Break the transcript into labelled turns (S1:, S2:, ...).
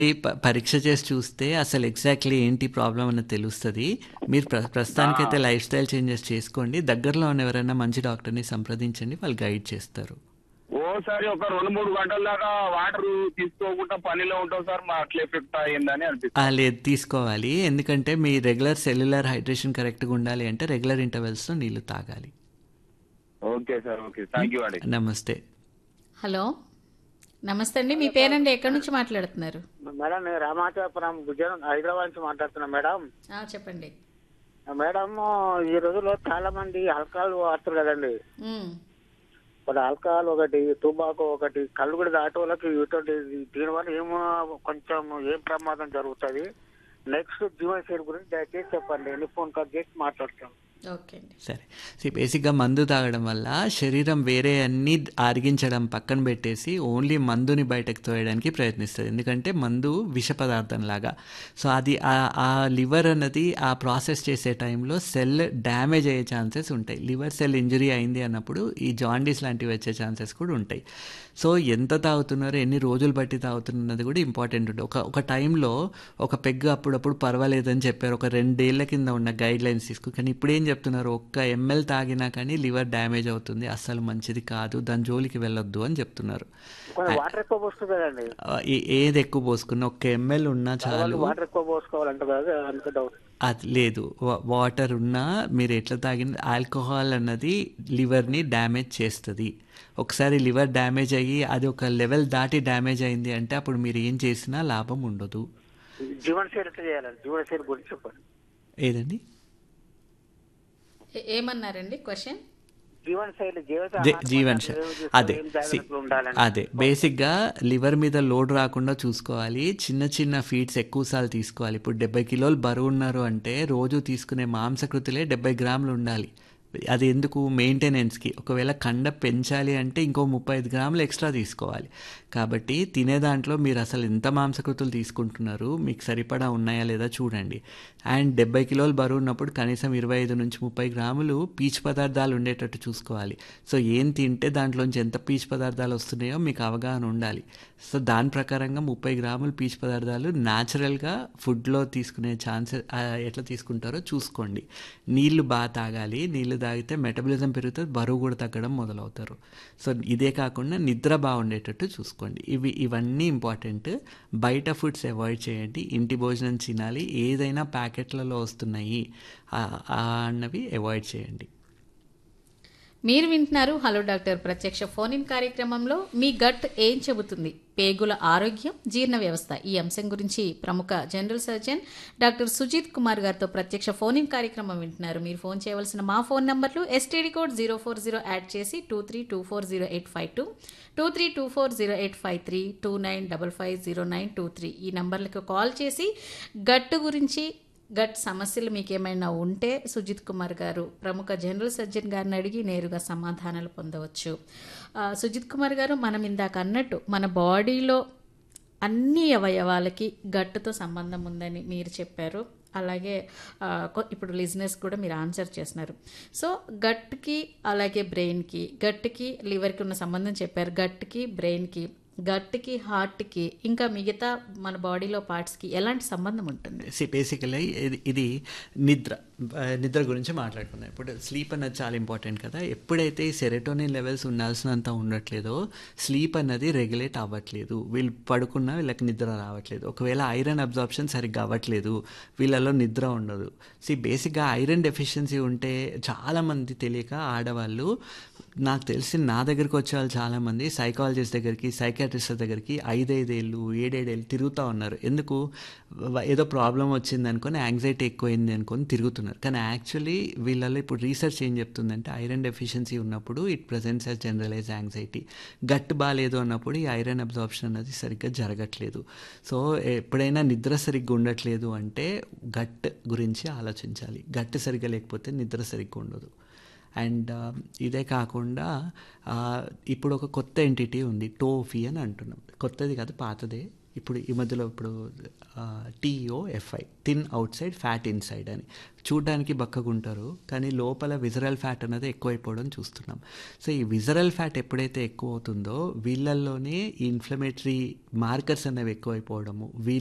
S1: ఈ ప- పరీక్ష చేసి చూస్తే అసలు ఎగ్జాక్ట్లీ ఏంటి ప్రాబ్లం అన్నది తెలుస్తుంది మీరు ప్ర ప్రస్తుతానికైతే లైఫ్ స్టైల్ చేంజెస్ చేసుకోండి దగ్గరలో ఉన్న ఎవరైనా మంచి డాక్టర్ని సంప్రదించండి వాళ్ళు గైడ్ చేస్తారు
S2: ఓసారి ఒక రెండు మూడు గంటల దాకా వాటర్ తీసుకోకుండా పనిలో ఉంటాం సార్ మా అట్లా ఎఫెక్ట్ అయ్యిందని అనిపిస్తుంది
S1: ఆ, లేదు తీసుకోవాలి ఎందుకంటే మీ రెగ్యులర్ సెల్యులర్ హైడ్రేషన్ కరెక్ట్గా ఉండాలి అంటే రెగ్యులర్ ఇంటర్వెల్స్లో నీళ్లు తాగాలి
S2: okay sir okay thank you అండి
S1: నమస్తే
S3: హలో నమస్తే అండి మీ పేరండి ఎక్కడి నుంచి మాట్లాడుతున్నారు
S4: మేడం నేను రామాచాపురం గుజరాత్ హైదరాబాద్ నుంచి మాట్లాడుతున్నా మేడం
S3: ఆ, చెప్పండి
S4: మేడం ఈ రోజుల్లో చాలా మంది ఆల్కహాల్ వాడుతారు కదండి
S3: ఉమ్,
S4: ఒకటి ఆల్కహాల్ ఒకటి టుబాకో ఒకటి కళ్ళు కూడా దాటి వాళ్ళకి ఇటువంటి దీనివల్ల ఏమో కొంచెం ఏం ప్రమాదం జరుగుతుంది నెక్స్ట్ జీవనశైలి గురించి దయచేసి చెప్పండి ఎన్ని ఫోన్ కాల్ చేసి మాట్లాడతాం
S3: ఓకే అండి
S1: సరే సి బేసిక్గా మందు తాగడం వల్ల శరీరం వేరే అన్ని ఆరిగించడం పక్కన పెట్టేసి ఓన్లీ మందుని బయటకు తోయడానికి ప్రయత్నిస్తుంది ఎందుకంటే మందు విష పదార్థం లాగా సో అది ఆ- ఆ లివర్ అన్నది ఆ ప్రాసెస్ చేసే టైంలో సెల్ డ్యామేజ్ అయ్యే ఛాన్సెస్ ఉంటాయి లివర్ సెల్ ఇంజరీ అయింది అన్నప్పుడు ఈ జాండీస్ లాంటివి వచ్చే ఛాన్సెస్ కూడా ఉంటాయి సో ఎంత తాగుతున్నారు ఎన్ని రోజులు బట్టి తాగుతున్నది కూడా ఇంపార్టెంట్ ఉంటుంది ఒక ఒక టైంలో ఒక పెగ్గు అప్పుడప్పుడు పర్వాలేదని చెప్పారు ఒక రెండేళ్ల కింద ఉన్న గైడ్ లైన్స్ తీసుకు కానీ ఇప్పుడు ఏం చెప్తున్నారు ఒక్క ఎంఎల్ తాగినా కానీ లివర్ డ్యామేజ్ అవుతుంది అస్సలు మంచిది కాదు దాని జోలికి వెళ్ళొద్దు అని చెప్తున్నారు
S4: కొంచెం వాటర్ ఎక్కువ పోస్తుంది కదండి
S1: ఆ, ఏ- ఏది ఎక్కువ పోసుకున్నా ఒక్క ఎంఎల్ ఉన్నా చాలు
S4: వాళ్ళు వాటర్ ఎక్కువ పోసుకోవాలంట కదా అందుకే డౌట్
S1: అది లేదు వా- వాటర్ ఉన్నా మీరు ఎట్లా తాగిన ఆల్కహాల్ అన్నది లివర్ని డ్యామేజ్ చేస్తుంది ఒకసారి లివర్ డ్యామేజ్ అయ్యి అది ఒక లెవెల్ దాటి డ్యామేజ్ అయింది అంటే అప్పుడు మీరు ఏం చేసినా లాభం ఉండదు
S4: జీవనశైలి ఎట్లా చేయాలండి జీవనశైలి గురించి చెప్పండి
S1: ఏదండి
S3: ఏ- ఏమన్నారండి క్వశ్చన్
S4: జీవనశైలి జీవిత
S1: జీ-
S4: ఆహారం
S1: జీవన్
S4: అంటే
S1: శైలి.
S4: ఏం చేసుకోవాలి,
S1: అదే
S4: ఏం
S1: సి-
S4: జాగ్రత్తలు ఉండాలని
S1: అదే బేసిక్గా లివర్ మీద లోడ్ రాకుండా చూసుకోవాలి చిన్న చిన్న ఫీడ్స్ ఎక్కువసార్లు తీసుకోవాలి ఇప్పుడు డెబ్బై కిలోలు బరువు ఉన్నారు అంటే రోజు తీసుకునే మాంసకృతులే డెబ్బై గ్రాములు ఉండాలి అది ఎందుకు మెయింటెనెన్స్కి ఒకవేళ కండ పెంచాలి అంటే ఇంకో ముప్పై ఐదు గ్రాములు ఎక్స్ట్రా తీసుకోవాలి కాబట్టి తినే దాంట్లో మీరు అసలు ఎంత మాంసకృతులు తీసుకుంటున్నారు మీకు సరిపడా ఉన్నాయా లేదా చూడండి అండ్ డెబ్బై కిలోలు బరువు ఉన్నప్పుడు కనీసం ఇరవై ఐదు నుంచి ముప్పై గ్రాములు పీచు పదార్థాలు ఉండేటట్టు చూసుకోవాలి సో ఏం తింటే దాంట్లోంచి ఎంత పీచు పదార్థాలు వస్తున్నాయో మీకు అవగాహన ఉండాలి సో దాని ప్రకారంగా ముప్పై గ్రాములు పీచు పదార్థాలు న్యాచురల్గా ఫుడ్లో తీసుకునే ఛాన్సెస్ ఎట్లా తీసుకుంటారో చూసుకోండి నీళ్లు బాగా తాగాలి నీళ్లు తాగితే మెటబలిజం పెరుగుతుంది బరువు కూడా తగ్గడం మొదలవుతారు సో ఇదే కాకుండా నిద్ర బాగుండేటట్టు చూసుకోండి ఇవి ఇవన్నీ ఇంపార్టెంట్ బయట ఫుడ్స్ అవాయిడ్ చేయండి ఇంటి భోజనం తినాలి ఏదైనా ప్యాకెట్లలో వస్తున్నాయి ఆ- ఆ అన్నవి అవాయిడ్ చేయండి
S3: మీరు వింటున్నారు హలో డాక్టర్ ప్రత్యక్ష ఫోన్ ఇన్ కార్యక్రమంలో మీ గట్ ఏం చెబుతుంది పేగుల ఆరోగ్యం జీర్ణ వ్యవస్థ ఈ అంశం గురించి ప్రముఖ general surgeon doctor Sujith Kumar గారితో ప్రత్యక్ష ఫోన్ ఇన్ కార్యక్రమం వింటున్నారు మీరు ఫోన్ చేయవలసిన మా ఫోన్ నంబర్లు STD code zero four zero add చేసి two three two four zero eight five two two three two four zero eight five three two nine double five zero nine two three ఈ నంబర్లకు call చేసి గట్టు గురించి gut సమస్యలు మీకు ఏమైనా ఉంటే సుజిత్ కుమార్ గారు ప్రముఖ జనరల్ సర్జన్ గారిని అడిగి నేరుగా సమాధానాలు పొందవచ్చు ఆ, సుజిత్ కుమార్ గారు మనం ఇందాక అన్నట్టు మన బాడీలో అన్ని అవయవాలకి గట్టుతో సంబంధం ఉందని మీరు చెప్పారు అలాగే ఆ, కొ- ఇప్పుడు లిజినెస్ కూడా మీరు ఆన్సర్ చేస్తున్నారు సో గట్కి అలాగే బ్రెయిన్కి గట్కి లివర్కి ఉన్న సంబంధం చెప్పారు గట్కి బ్రెయిన్కి గట్కి హార్ట్కి ఇంకా మిగతా మన బాడీలో పార్ట్స్కి ఎలాంటి సంబంధం ఉంటుంది
S1: సి బేసికలీ ఇది ఇది నిద్ర ఆ, నిద్ర గురించి మాట్లాడుకుందాం ఇప్పుడు స్లీప్ అన్నది చాలా ఇంపార్టెంట్ కదా ఎప్పుడైతే ఈ సెరెటోనిన్ లెవెల్స్ ఉండాల్సినంత ఉండట్లేదో స్లీప్ అన్నది రెగ్యులేట్ అవ్వట్లేదు వీళ్ళు పడుకున్నా వీళ్ళకి నిద్ర రావట్లేదు ఒకవేళ ఐరన్ అబ్జార్ప్షన్ సరిగ్గా అవ్వట్లేదు వీళ్ళలో నిద్ర ఉండదు సి బేసిక్గా ఐరన్ డెఫిషియన్సీ ఉంటే చాలామంది తెలియక ఆడవాళ్ళు నాకు తెలిసి నా దగ్గరికి వచ్చే వాళ్ళు చాలామంది సైకాలజిస్ట్ దగ్గరికి సైకాట్రిస్ట్ దగ్గరికి ఐదైదేళ్ళు ఏడేడేళ్ళు తిరుగుతూ ఉన్నారు ఎందుకు వ- ఏదో ప్రాబ్లం వచ్చింది అనుకొని యాంగ్జైటీ ఎక్కువైంది అనుకొని తిరుగుతున్నారు కానీ యాక్చువల్లీ వీళ్ళలో ఇప్పుడు రీసెర్చ్ ఏం చెప్తుందంటే ఐరన్ డెఫిషియన్సీ ఉన్నప్పుడు it presents as generalise anxiety gut బాగాలేదు అన్నప్పుడు ఈ ఐరన్ అబ్జార్ప్షన్ అనేది సరిగ్గా జరగట్లేదు సో ఎప్పుడైనా నిద్ర సరిగ్గా ఉండట్లేదు అంటే గట్ గురించి ఆలోచించాలి గట్ సరిగ్గా లేకపోతే నిద్ర సరిగ్గా ఉండదు అండ్ ఇదే కాకుండా ఆ, ఇప్పుడు ఒక కొత్త ఎంటిటీ ఉంది టోఫీ అని అంటున్నాం కొత్తది కాదు పాతదే ఇప్పుడు ఈ మధ్యలో ఇప్పుడు TO FI thin outside fat inside అని చూడ్డానికి బక్కగుంటారు కానీ లోపల విజరల్ ఫ్యాట్ అనేది ఎక్కువైపోవడం చూస్తున్నాం సో ఈ విజరల్ ఫ్యాట్ ఎప్పుడైతే ఎక్కువ అవుతుందో వీళ్ళల్లోనే ఈ ఇన్ఫ్లమేటరీ మార్కర్స్ అనేవి ఎక్కువైపోవడము